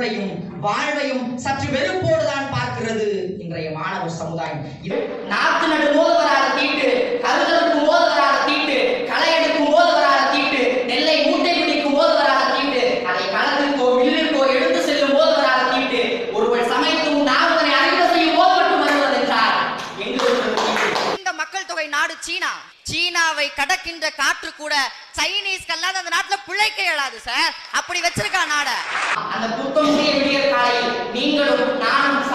புகழையும் வாழ்வையும் சற்று வெறுப்போடு தான் பார்க்கிறது இன்றைய மாணவர் சமுதாயம் இது நாத்து நடு மோதவராக தீட்டு கருதலுக்கு மோதவராக தீட்டு களை எடுக்கும் மோதவராக தீட்டு நெல்லை மூட்டை பிடிக்கும் மோதவராக தீட்டு அதை களத்திற்கோ மில்லிற்கோ எடுத்து செல்லும் மோதவராக தீட்டு ஒருவர் சமைத்தும் நாம் அதனை அறிவு செய்யும் மோதப்பட்டு வருவது என்றார் எங்கு வருகிறது தீட்டு? இந்த மக்கள் தொகை நாடு சீனா சீனாவை கடக்கின்ற காற்று கூட சைனீஸ் அல்லாத அந்த நாட்டுல பிழைக்க இயலாது சார் அப்படி வச்சிருக்கா நாட அந்த புத்தமுடைய விடியற் காலையில் நீங்களும் நானும்